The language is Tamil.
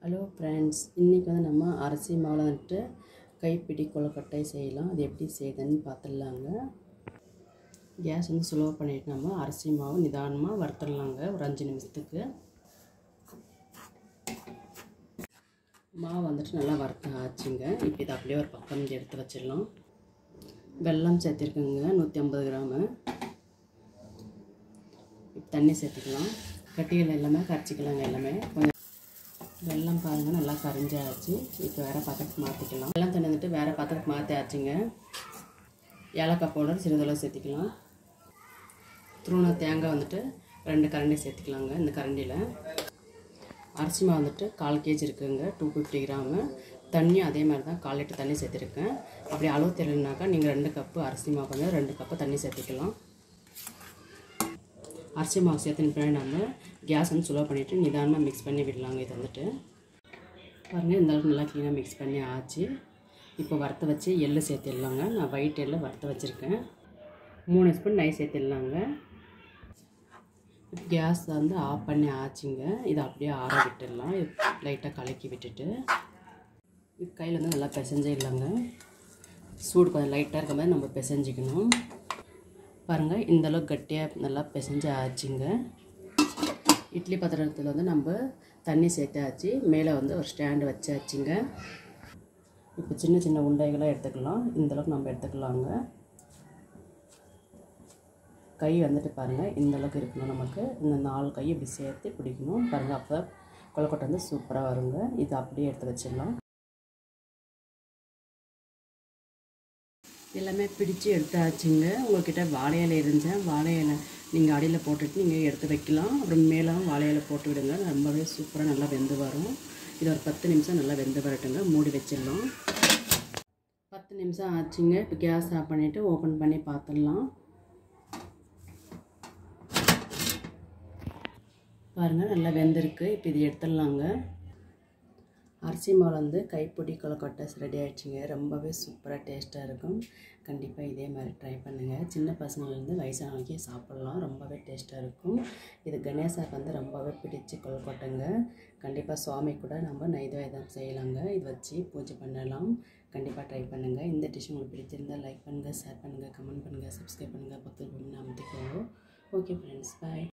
ஹலோ ஃப்ரெண்ட்ஸ் இன்றைக்கி வந்து நம்ம அரிசி மாவில் வந்துட்டு கைப்பிடி கொழுக்கட்டை செய்யலாம் அது எப்படி செய்யுதுன்னு பார்த்துடலாங்க கேஸ் வந்து ஸ்லோ பண்ணிட்டு நம்ம அரிசி மாவு நிதானமாக வறுத்துடலாங்க ஒரு அஞ்சு நிமிஷத்துக்கு மாவு வந்துட்டு நல்லா வறுத்த ஆச்சுங்க இப்போ இதை அப்படியே ஒரு பக்கம் எடுத்து வச்சிடலாம் வெல்லம் சேர்த்திருக்குங்க நூற்றி ஐம்பது கிராமு இப்போ தண்ணி சேர்த்துக்கலாம் கட்டிகள் எல்லாமே கரைச்சிக்கலாங்க எல்லாமே கொஞ்சம் வெல்லம் பாருங்கள் நல்லா கரைஞ்சாச்சு இப்போ வேறு பாத்திரத்துக்கு மாற்றிக்கலாம் வெல்லம் தண்ணி வந்துட்டு வேறு பாத்திரத்துக்கு மாற்றி ஆச்சுங்க ஏலக்காய் பவுடர் சிறிதளவு சேர்த்திக்கலாம் துருவன தேங்காய் வந்துட்டு ரெண்டு கரண்டி சேர்த்துக்கலாங்க இந்த கரண்டியில் அரிசி மாவு வந்துட்டு கால் கேஜி இருக்குங்க டூ ஃபிஃப்டி கிராமு தண்ணியும் அதே மாதிரி தான் கால் லிட்டர் தண்ணி சேர்த்துருக்கேன் அப்படி அளவு தெரியலனாக்கா நீங்கள் ரெண்டு கப்பு அரிசி மாவு வந்து ரெண்டு கப்பு தண்ணி சேர்த்துக்கலாம் அரிசி மாவு சேர்த்துன பின்னாடி நம்ம கேஸ் வந்து சுலோ பண்ணிவிட்டு நிதானமாக மிக்ஸ் பண்ணி விடலாங்க இது வந்துட்டு பாருங்கள் இந்த அளவுக்கு நல்லா க்ளீனாக மிக்ஸ் பண்ணி ஆச்சு இப்போ வறுத்து வச்சு எள்ளு சேர்த்திடலாங்க நான் ஒயிட் எள்ளு வறுத்து வச்சுருக்கேன் மூணு ஸ்பூன் நெய் சேர்த்திடலாங்க கேஸ் வந்து ஆஃப் பண்ணி ஆச்சுங்க இதை அப்படியே ஆற விட்டுடலாம் லைட்டாக கலக்கி விட்டுட்டு இப்போ கையில் வந்து நல்லா பிசைஞ்சிடலாங்க சூடு கொஞ்சம் லைட்டாக இருக்க மாதிரி நம்ம பிசைஞ்சிக்கணும் பாருங்கள் இந்தளவுக்கு கட்டியாக நல்லா பிசைஞ்சு ஆச்சுங்க இட்லி பாத்திரத்தில் வந்து நம்ம தண்ணி சேர்த்தாச்சு மேலே வந்து ஒரு ஸ்டாண்டு வச்சாச்சுங்க இப்போ சின்ன சின்ன உண்டைகளாக எடுத்துக்கலாம் இந்தளவுக்கு நம்ம எடுத்துக்கலாங்க கை வந்துட்டு பாருங்கள் இந்த அளவுக்கு இருக்கணும் நமக்கு இந்த நாலு கை இப்படி சேர்த்து பிடிக்கணும் பாருங்கள் அப்போ கொலக்கொட்டை வந்து சூப்பராக வருங்க இது அப்படியே எடுத்து வச்சிடலாம் எல்லாமே பிடிச்சு எடுத்தாச்சுங்க உங்கள்கிட்ட வாழை இலை இருந்துச்சேன் வாழை இலை நீங்கள் அடியில் போட்டுட்டு நீங்கள் எடுத்து வைக்கலாம் அப்புறம் மேலே வாழை இலை போட்டு விடுங்க ரொம்பவே சூப்பராக நல்லா வெந்து வரும் இது ஒரு பத்து நிமிஷம் நல்லா வெந்து வரட்டுங்க மூடி வச்சிடலாம் பத்து நிமிஷம் ஆச்சுங்க இப்போ கேஸ் ஆஃப் பண்ணிவிட்டு ஓப்பன் பண்ணி பார்த்துடலாம் பாருங்கள் நல்லா வெந்திருக்கு இப்போ இது எடுத்துடலாங்க அரிசி மாவு வந்து கைப்பிடி கொலக்கொட்டை ரெடி ஆகிடுச்சிங்க ரொம்பவே சூப்பராக டேஸ்ட்டாக இருக்கும் கண்டிப்பாக இதே மாதிரி ட்ரை பண்ணுங்கள் சின்ன பசங்கள்லேருந்து வயசானவங்க சாப்பிட்லாம் ரொம்பவே டேஸ்ட்டாக இருக்கும் இது கணேசாக்கு வந்து ரொம்பவே பிடிச்சி கொலக்கொட்டைங்க கண்டிப்பாக சுவாமி கூட நம்ம நைவேதம் செய்யலாங்க இது வச்சு பூஜை பண்ணலாம் கண்டிப்பாக ட்ரை பண்ணுங்கள் இந்த டிஷ் உங்களுக்கு பிடிச்சிருந்தால் லைக் பண்ணுங்கள் ஷேர் பண்ணுங்கள் கமெண்ட் பண்ணுங்கள் சப்ஸ்கிரைப் பண்ணுங்கள் பக்கத்தில் பண்ணி அமைத்திக்கோங்க ஓகே ஃப்ரெண்ட்ஸ் பாய்